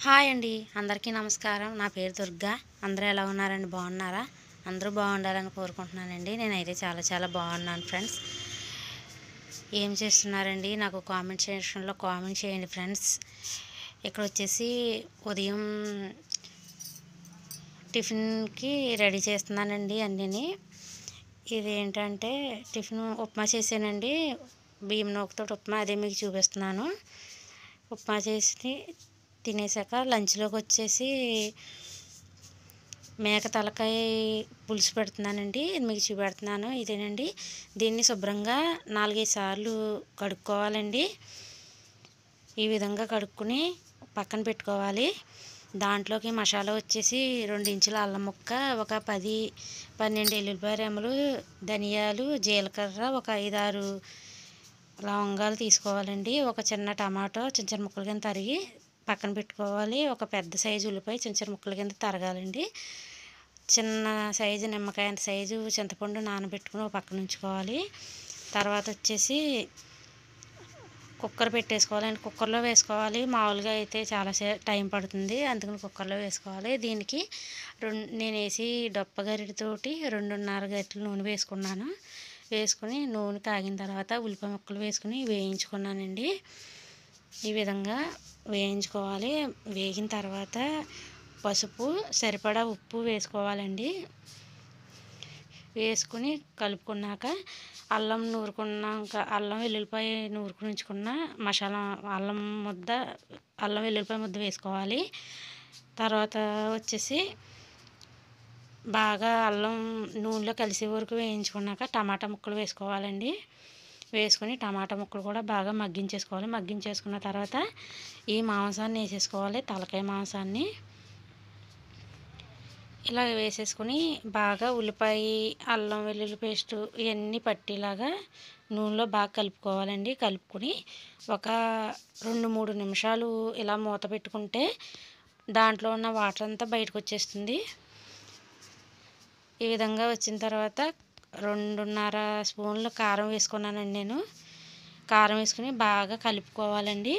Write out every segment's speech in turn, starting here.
hi అండి అందరికీ నమస్కారం నా పేరు దుర్గా అందరూ ఎలా ఉన్నారండి బాగున్నారా అందరూ బాగుండాలని కోరుకుంటున్నానండి నేనైతే చాలా చాలా బాగున్నాను ఫ్రెండ్స్ ఏం చేస్తున్నారండి నాకు కామెంట్ సెక్షన్లో కామెంట్ చేయండి ఫ్రెండ్స్ ఇక్కడ వచ్చేసి ఉదయం టిఫిన్కి రెడీ చేస్తున్నానండి అన్నీని ఇది ఏంటంటే టిఫిన్ ఉప్మా చేసానండి బియ్యం నూకతో ఉప్మా అదే మీకు చూపిస్తున్నాను ఉప్మా చేసి తినేసాక లంచ్లోకి వచ్చేసి మేక తలకాయ పులుసు పెడుతున్నానండి ఇది మీకు చూపెడుతున్నాను ఇదేనండి దీన్ని శుభ్రంగా నాలుగైదు సార్లు కడుక్కోవాలండి ఈ విధంగా కడుక్కుని పక్కన పెట్టుకోవాలి దాంట్లోకి మసాలా వచ్చేసి రెండు ఇంచుల అల్లం ముక్క ఒక పది పన్నెండు ఎల్లుల్లిపాయ రెమ్మలు ధనియాలు జీలకర్ర ఒక ఐదారు లవంగాలు తీసుకోవాలండి ఒక చిన్న టమాటో చిన్న చిన్న ముక్కల కింద తరిగి పక్కన పెట్టుకోవాలి ఒక పెద్ద సైజు ఉల్లిపాయ చిన్న చిన్న ముక్కల కింద తరగాలండి చిన్న సైజు నిమ్మకాయ అంత సైజు చింతపండు నానబెట్టుకుని ఒక పక్కన ఉంచుకోవాలి తర్వాత వచ్చేసి కుక్కర్ పెట్టేసుకోవాలండి కుక్కర్లో వేసుకోవాలి మామూలుగా అయితే చాలా సే టైం పడుతుంది అందుకని కుక్కర్లో వేసుకోవాలి దీనికి రెండు నేను వేసి డొప్ప గరిటతోటి రెండున్నర గరిటెలు నూనె వేసుకున్నాను వేసుకుని నూనె కాగిన తర్వాత ఉల్లిపాయ ముక్కలు వేసుకుని వేయించుకున్నానండి ఈ విధంగా వేయించుకోవాలి వేగిన తర్వాత పసుపు సరిపడా ఉప్పు వేసుకోవాలండి వేసుకుని కలుపుకున్నాక అల్లం నూరుకున్నాక అల్లం వెల్లుల్లిపాయ నూరుకుని ఉంచుకున్న మసాలా అల్లం ముద్ద అల్లం వెల్లుల్లిపాయ ముద్ద వేసుకోవాలి తర్వాత వచ్చేసి బాగా అల్లం నూనెలో కలిసే వరకు వేయించుకున్నాక టమాటా ముక్కలు వేసుకోవాలండి వేసుకొని టమాటా ముక్కలు కూడా బాగా మగ్గించేసుకోవాలి మగ్గించేసుకున్న తర్వాత ఈ మాంసాన్ని వేసేసుకోవాలి తలకాయ మాంసాన్ని ఇలా వేసేసుకొని బాగా ఉల్లిపాయ అల్లం వెల్లుల్లి పేస్టు ఇవన్నీ పట్టేలాగా నూనెలో బాగా కలుపుకోవాలండి కలుపుకొని ఒక రెండు మూడు నిమిషాలు ఇలా మూత పెట్టుకుంటే దాంట్లో ఉన్న వాటర్ అంతా బయటకు వచ్చేస్తుంది ఈ విధంగా వచ్చిన తర్వాత రెండున్నర స్పూన్లు కారం వేసుకున్నానండి నేను కారం వేసుకుని బాగా కలుపుకోవాలండి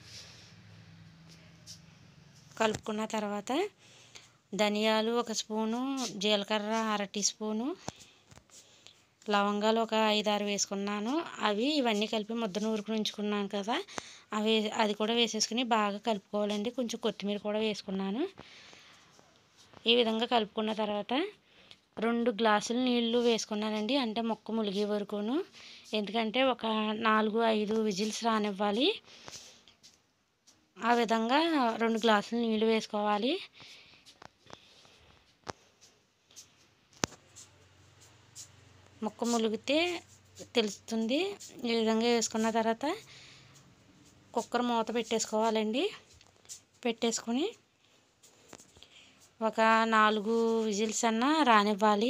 కలుపుకున్న తర్వాత ధనియాలు ఒక స్పూను జీలకర్ర అర టీ స్పూను లవంగాలు ఒక ఐదారు వేసుకున్నాను అవి ఇవన్నీ కలిపి ముద్ద నూరుకుని ఉంచుకున్నాను కదా అవి అది కూడా వేసేసుకుని బాగా కలుపుకోవాలండి కొంచెం కొత్తిమీర కూడా వేసుకున్నాను ఈ విధంగా కలుపుకున్న తర్వాత రెండు గ్లాసులు నీళ్లు వేసుకున్నానండి అంటే మొక్క ములిగే వరకును ఎందుకంటే ఒక నాలుగు ఐదు విజిల్స్ రానివ్వాలి ఆ విధంగా రెండు గ్లాసులు నీళ్లు వేసుకోవాలి ముక్క ములిగితే తెలుస్తుంది ఈ విధంగా వేసుకున్న తర్వాత కుక్కర్ మూత పెట్టేసుకోవాలండి పెట్టేసుకొని ఒక నాలుగు విజిల్స్ అన్న రానివ్వాలి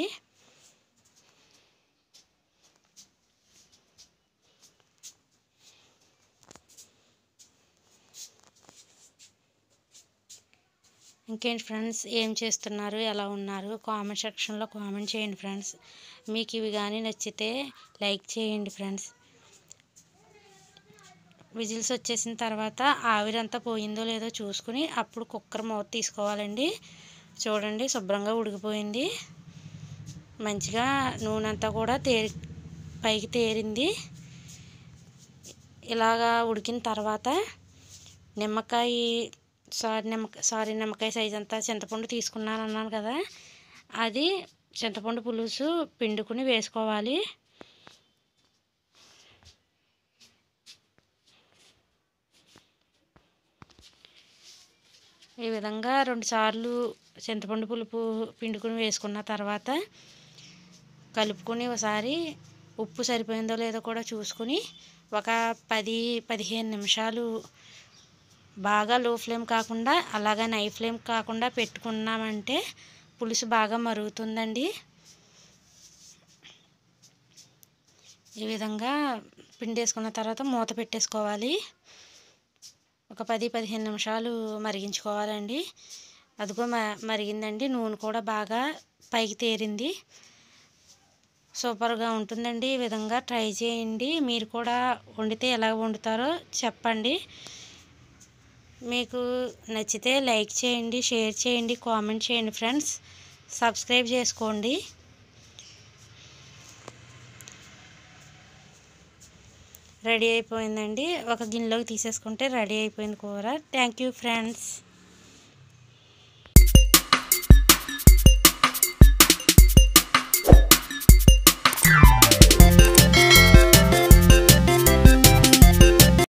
ఇంకేంటి ఫ్రెండ్స్ ఏం చేస్తున్నారు ఎలా ఉన్నారు కామెంట్ సెక్షన్లో కామెంట్ చేయండి ఫ్రెండ్స్ మీకు ఇవి కానీ నచ్చితే లైక్ చేయండి ఫ్రెండ్స్ విజిల్స్ వచ్చేసిన తర్వాత ఆవిరంతా పోయిందో లేదో చూసుకుని అప్పుడు కుక్కర్ మూత తీసుకోవాలండి చూడండి శుభ్రంగా ఉడికిపోయింది మంచిగా నూనె అంతా కూడా తేరి పైకి తేరింది ఇలాగా ఉడికిన తర్వాత నిమ్మకాయ సారీ నిమ్మకాయ సారీ నిమ్మకాయ సైజ్ అంతా చింతపండు తీసుకున్నాను అన్నాను కదా అది చింతపండు పులుసు పిండుకుని వేసుకోవాలి ఈ విధంగా రెండు సార్లు చింతపండు పులుపు పిండుకుని వేసుకున్న తర్వాత కలుపుకొని ఒకసారి ఉప్పు సరిపోయిందో లేదో కూడా చూసుకుని ఒక పది పదిహేను నిమిషాలు బాగా లో ఫ్లేమ్ కాకుండా అలాగే హై ఫ్లేమ్ కాకుండా పెట్టుకున్నామంటే పులుసు బాగా మరుగుతుందండి ఈ విధంగా పిండి వేసుకున్న తర్వాత మూత పెట్టేసుకోవాలి ఒక పది పదిహేను నిమిషాలు మరిగించుకోవాలండి అదిగో మ మరిగిందండి నూనె కూడా బాగా పైకి తేరింది సూపర్గా ఉంటుందండి ఈ విధంగా ట్రై చేయండి మీరు కూడా వండితే ఎలా వండుతారో చెప్పండి మీకు నచ్చితే లైక్ చేయండి షేర్ చేయండి కామెంట్ చేయండి ఫ్రెండ్స్ సబ్స్క్రైబ్ చేసుకోండి రెడీ అయిపోయిందండి ఒక గిన్నెలోకి తీసేసుకుంటే రెడీ అయిపోయింది కూర థ్యాంక్ యూ ఫ్రెండ్స్